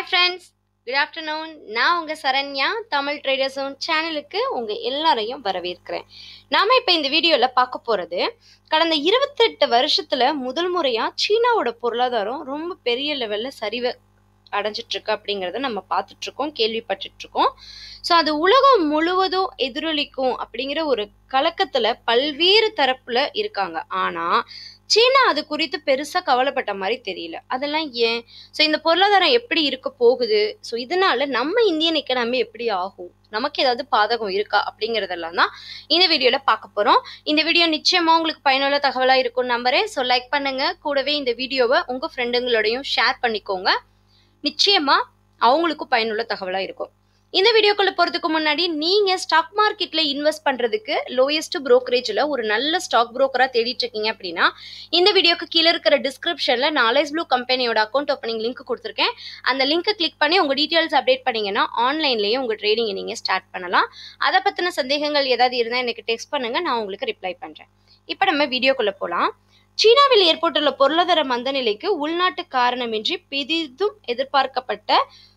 friends good afternoon நான் உங்கள் Saranya Tamil traders own சேனலுக்கு உங்கள் எல்லாரையும் வரவேற்கிறேன் நாம் இப்போ இந்த வீடியோவில் பார்க்க போகிறது கடந்த இருபத்தெட்டு வருஷத்தில் முதல் முறையாக சீனாவோட பொருளாதாரம் ரொம்ப பெரிய லெவலில் சரிவை அடைஞ்சிட்ருக்கு அப்படிங்கிறத நம்ம பார்த்துட்ருக்கோம் கேள்விப்பட்டுட்ருக்கோம் ஸோ அது உலகம் முழுவதும் எதிரொலிக்கும் அப்படிங்கிற ஒரு கலக்கத்தில் பல்வேறு தரப்பில் இருக்காங்க ஆனால் சீனா அது குறித்து பெருசாக கவலைப்பட்ட மாதிரி தெரியல அதெல்லாம் ஏன் ஸோ இந்த பொருளாதாரம் எப்படி இருக்க போகுது ஸோ இதனால நம்ம இந்தியன் எக்கனாமி எப்படி ஆகும் நமக்கு ஏதாவது பாதகம் இருக்கா அப்படிங்கிறதெல்லாம் தான் இந்த வீடியோவில் பார்க்க போகிறோம் இந்த வீடியோ நிச்சயமாக உங்களுக்கு பயனுள்ள தகவலாக இருக்கும்னு நம்புறேன் ஸோ லைக் பண்ணுங்க கூடவே இந்த வீடியோவை உங்கள் ஃப்ரெண்டுங்களோடையும் ஷேர் பண்ணிக்கோங்க நிச்சயமாக அவங்களுக்கும் பயனுள்ள தகவலாக இருக்கும் இந்த வீடியோக்குள்ள போகிறதுக்கு முன்னாடி நீங்கள் ஸ்டாக் மார்க்கெட்டில் இன்வெஸ்ட் பண்ணுறதுக்கு லோயஸ்ட் ப்ரோக்கரேஜில் ஒரு நல்ல ஸ்டாக் ப்ரோக்கராக தேடிட்டு இருக்கீங்க அப்படின்னா இந்த வீடியோக்கு கீழே இருக்கிற டிஸ்கிரிப்ஷனில் நாலேஜ் ப்ளூ கம்பெனியோட அக்கௌண்ட் ஓப்பனிங் லிங்க் கொடுத்துருக்கேன் அந்த லிங்க்கை கிளிக் பண்ணி உங்கள் டீட்டெயில்ஸ் அப்டேட் பண்ணீங்கன்னா ஆன்லைன்லேயே உங்கள் ட்ரேடிங்கை நீங்கள் ஸ்டார்ட் பண்ணலாம் அதை பற்றின சந்தேகங்கள் ஏதாவது இருந்தால் எனக்கு டெக்ஸ்ட் பண்ணுங்கள் நான் உங்களுக்கு ரிப்ளை பண்ணுறேன் இப்போ நம்ம வீடியோக்குள்ளே போகலாம் சீனாவில் ஏற்பட்டுள்ள பொருளாதார மந்தநிலைக்கு உள்நாட்டு காரணமின்றி பெரிதும் எதிர்பார்க்கப்பட்ட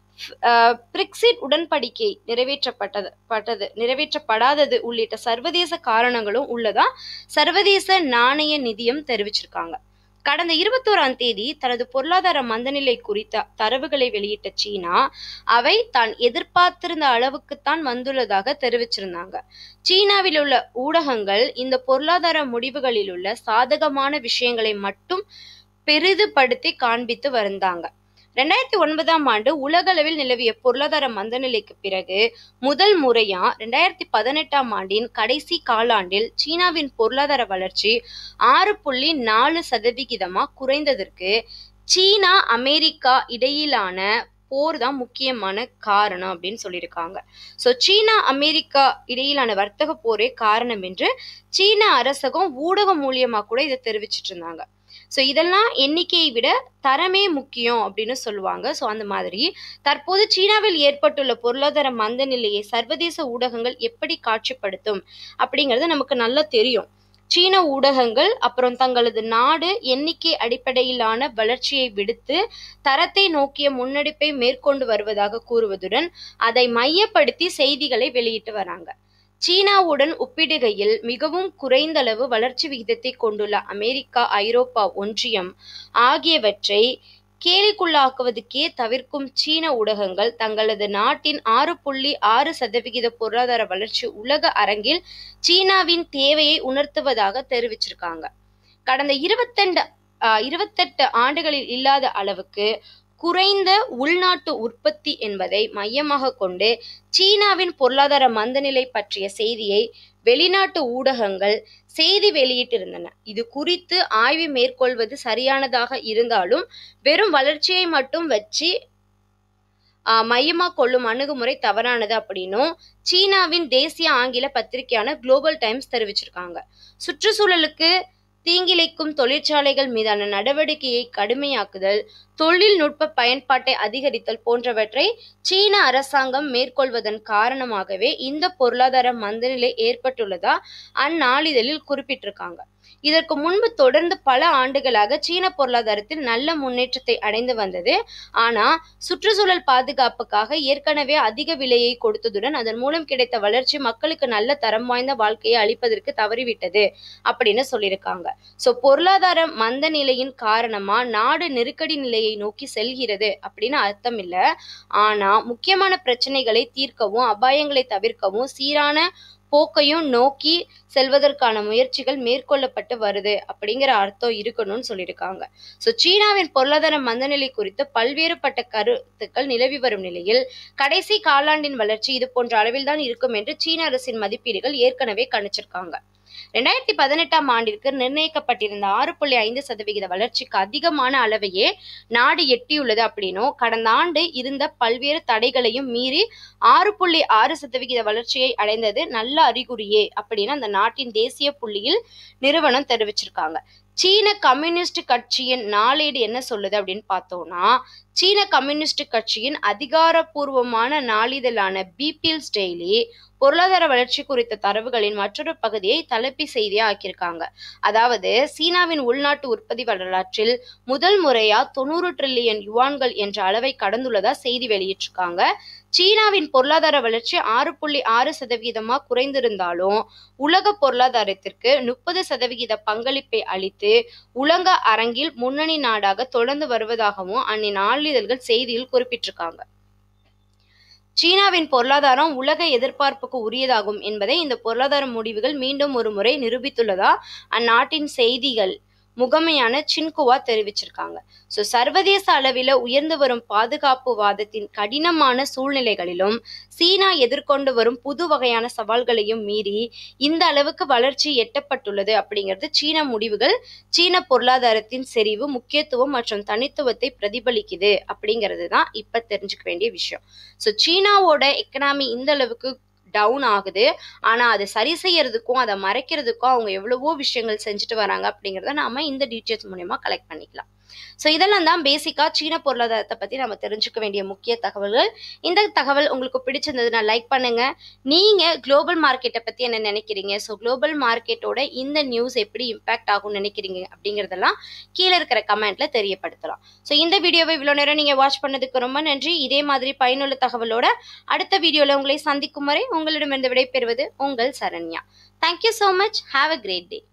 பிரிக்சிட் உடன்படிக்கை நிறைவேற்றப்பட்டது பட்டது நிறைவேற்றப்படாதது உள்ளிட்ட சர்வதேச காரணங்களும் உள்ளதா சர்வதேச நாணய நிதியம் தெரிவிச்சிருக்காங்க கடந்த இருபத்தோராம் தேதி தனது பொருளாதார மந்தநிலை குறித்த தரவுகளை வெளியிட்ட சீனா அவை தான் எதிர்பார்த்திருந்த அளவுக்குத்தான் வந்துள்ளதாக தெரிவிச்சிருந்தாங்க சீனாவில் உள்ள ஊடகங்கள் இந்த பொருளாதார முடிவுகளில் உள்ள சாதகமான விஷயங்களை மட்டும் பெரிதுபடுத்தி காண்பித்து வந்தாங்க ரெண்டாயிரத்தி ஒன்பதாம் ஆண்டு உலகளவில் நிலவிய பொருளாதார மந்தநிலைக்கு பிறகு முதல் முறையா ரெண்டாயிரத்தி பதினெட்டாம் ஆண்டின் கடைசி காலாண்டில் சீனாவின் பொருளாதார வளர்ச்சி ஆறு புள்ளி நாலு சதவிகிதமா குறைந்ததற்கு சீனா அமெரிக்கா இடையிலான போர் தான் முக்கியமான காரணம் அப்படின்னு சொல்லியிருக்காங்க ஸோ சீனா அமெரிக்கா இடையிலான வர்த்தக போரே காரணம் என்று சீன அரசகம் ஊடகம் மூலியமா கூட இதை தெரிவிச்சிட்டு இருந்தாங்க ஸோ இதெல்லாம் எண்ணிக்கையை விட தரமே முக்கியம் அப்படின்னு சொல்லுவாங்க ஸோ அந்த மாதிரி தற்போது சீனாவில் ஏற்பட்டுள்ள பொருளாதார மந்த நிலையை சர்வதேச ஊடகங்கள் எப்படி காட்சிப்படுத்தும் அப்படிங்கிறது நமக்கு நல்லா தெரியும் சீன ஊடகங்கள் அப்புறம் தங்களது நாடு எண்ணிக்கை அடிப்படையிலான வளர்ச்சியை விடுத்து தரத்தை நோக்கிய முன்னெடுப்பை மேற்கொண்டு வருவதாக கூறுவதுடன் அதை மையப்படுத்தி செய்திகளை வெளியிட்டு வராங்க சீனாவுடன் ஒப்பிடுகையில் மிகவும் குறைந்தளவு வளர்ச்சி விகிதத்தை கொண்டுள்ள அமெரிக்கா ஐரோப்பா ஒன்றியம் ஆகியவற்றை கேலிக்குள்ளாக்குவதுக்கே தவிர்க்கும் சீன ஊடகங்கள் தங்களது நாட்டின் ஆறு புள்ளி ஆறு சதவிகித பொருளாதார வளர்ச்சி உலக அரங்கில் சீனாவின் தேவையை உணர்த்துவதாக தெரிவிச்சிருக்காங்க கடந்த இருபத்தெண்டு இருபத்தெட்டு ஆண்டுகளில் இல்லாத அளவுக்கு குறைந்த உள்நாட்டு உற்பத்தி என்பதை மையமாக கொண்டு சீனாவின் பொருளாதார மந்தநிலை பற்றிய செய்தியை வெளிநாட்டு ஊடகங்கள் செய்தி வெளியிட்டிருந்தன இது குறித்து ஆய்வு மேற்கொள்வது சரியானதாக இருந்தாலும் வெறும் வளர்ச்சியை மட்டும் வச்சு மையமாக கொள்ளும் அணுகுமுறை தவறானது அப்படின்னும் சீனாவின் தேசிய ஆங்கில பத்திரிகையான குளோபல் டைம்ஸ் தெரிவிச்சிருக்காங்க சுற்றுச்சூழலுக்கு தீங்கிழைக்கும் தொழிற்சாலைகள் மீதான நடவடிக்கையை கடுமையாக்குதல் தொழில்நுட்ப பயன்பாட்டை அதிகரித்தல் போன்றவற்றை சீன அரசாங்கம் மேற்கொள்வதன் காரணமாகவே இந்த பொருளாதார மந்தநிலை ஏற்பட்டுள்ளதா அந்நாளிதழில் குறிப்பிட்டிருக்காங்க இதற்கு முன்பு தொடர்ந்து பல ஆண்டுகளாக சீன பொருளாதாரத்தில் நல்ல முன்னேற்றத்தை அடைந்து வந்தது ஆனா சுற்றுச்சூழல் பாதுகாப்புக்காக ஏற்கனவே அதிக விலையை கொடுத்ததுடன் அதன் மூலம் கிடைத்த வளர்ச்சி மக்களுக்கு நல்ல தரம் வாய்ந்த வாழ்க்கையை அளிப்பதற்கு தவறிவிட்டது அப்படின்னு சொல்லியிருக்காங்க ஸோ பொருளாதார மந்த நிலையின் காரணமா நாடு நெருக்கடி நிலையை நோக்கி செல்கிறது அப்படின்னு அர்த்தம் இல்லை ஆனா முக்கியமான பிரச்சனைகளை தீர்க்கவும் அபாயங்களை தவிர்க்கவும் சீரான போக்கையும் நோக்கி செல்வதற்கான முயற்சிகள் மேற்கொள்ளப்பட்டு வருது அப்படிங்கிற அர்த்தம் இருக்கணும்னு சொல்லியிருக்காங்க ஸோ சீனாவின் பொருளாதார மந்தநிலை குறித்து பல்வேறுபட்ட கருத்துக்கள் நிலவி வரும் நிலையில் கடைசி காலாண்டின் வளர்ச்சி இது போன்ற அளவில் தான் இருக்கும் என்று சீன அரசின் மதிப்பீடுகள் ஏற்கனவே கணிச்சிருக்காங்க ரெண்டாயிரத்தி பதினெட்டாம் ஆண்டிற்கு நிர்ணயிக்கப்பட்டிருந்த ஆறு புள்ளி ஐந்து சதவிகித வளர்ச்சிக்கு அதிகமான அளவையே நாடு எட்டியுள்ளது அப்படின்னும் கடந்த ஆண்டு இருந்த பல்வேறு தடைகளையும் மீறி ஆறு புள்ளி ஆறு சதவிகித வளர்ச்சியை அடைந்தது நல்ல அறிகுறியே அப்படின்னு அந்த நாட்டின் தேசிய புள்ளியில் நிறுவனம் தெரிவிச்சிருக்காங்க சீன கம்யூனிஸ்ட் கட்சியின் நாளேடு என்ன சொல்லுது அப்படின்னு பார்த்தோம்னா சீன கம்யூனிஸ்ட் கட்சியின் அதிகாரப்பூர்வமான நாளிதழான பீப்பிள்ஸ் டெய்லி பொருளாதார வளர்ச்சி குறித்த தரவுகளின் மற்றொரு பகுதியை தலைப்பு செய்தியா ஆக்கியிருக்காங்க அதாவது சீனாவின் உள்நாட்டு உற்பத்தி வரலாற்றில் முதல் முறையா தொண்ணூறு ட்ரில்லியன் யுவான்கள் என்ற அளவை கடந்துள்ளதா செய்தி வெளியிட்டிருக்காங்க சீனாவின் பொருளாதார வளர்ச்சி ஆறு புள்ளி ஆறு சதவீதமா குறைந்திருந்தாலும் உலக பொருளாதாரத்திற்கு முப்பது சதவிகித பங்களிப்பை அளித்து உலக அரங்கில் முன்னணி நாடாக தொடர்ந்து வருவதாகவும் அந்நாளிதழ்கள் செய்தியில் குறிப்பிட்டிருக்காங்க சீனாவின் பொருளாதாரம் உலக எதிர்பார்ப்புக்கு உரியதாகும் என்பதை இந்த பொருளாதார முடிவுகள் மீண்டும் ஒரு முறை நிரூபித்துள்ளதா அந்நாட்டின் செய்திகள் முகமையான சின்குவா தெரிவிச்சிருக்காங்க ஸோ சர்வதேச அளவில் உயர்ந்து வரும் பாதுகாப்பு வாதத்தின் கடினமான சூழ்நிலைகளிலும் சீனா எதிர்கொண்டு வரும் புது வகையான சவால்களையும் மீறி இந்த அளவுக்கு வளர்ச்சி எட்டப்பட்டுள்ளது அப்படிங்கிறது சீன முடிவுகள் சீன பொருளாதாரத்தின் செறிவு முக்கியத்துவம் மற்றும் தனித்துவத்தை பிரதிபலிக்குது அப்படிங்கிறது தான் இப்போ தெரிஞ்சுக்க வேண்டிய விஷயம் ஸோ சீனாவோட எக்கனாமி இந்த அளவுக்கு டவுன் ஆகுது ஆனா அதை சரி செய்யறதுக்கும் அதை மறைக்கிறதுக்கும் அவங்க எவ்வளவோ விஷயங்கள் செஞ்சுட்டு வராங்க அப்படிங்கிறத நாம இந்த டீட்டெயில்ஸ் மூலயமா கலெக்ட் பண்ணிக்கலாம் ஸோ இதெல்லாம் தான் பேசிக்கா சீன பொருளாதாரத்தை பத்தி நம்ம தெரிஞ்சுக்க வேண்டிய முக்கிய தகவல்கள் இந்த தகவல் உங்களுக்கு பிடிச்சிருந்ததுன்னா லைக் பண்ணுங்க நீங்க குளோபல் மார்க்கெட்டை பத்தி என்ன நினைக்கிறீங்க ஸோ குளோபல் மார்க்கெட்டோட இந்த நியூஸ் எப்படி இம்பாக்ட் ஆகும்னு நினைக்கிறீங்க அப்படிங்கிறதெல்லாம் கீழே இருக்கிற கமெண்ட்ல தெரியப்படுத்தலாம் ஸோ இந்த வீடியோவை இவ்வளோ நேரம் நீங்க வாட்ச் பண்ணதுக்கு ரொம்ப நன்றி இதே மாதிரி பயனுள்ள தகவலோட அடுத்த வீடியோல உங்களை சந்திக்கும் வரை உங்களிடமிருந்து விடைபெறுவது உங்கள் Saranya thank you so much have a great day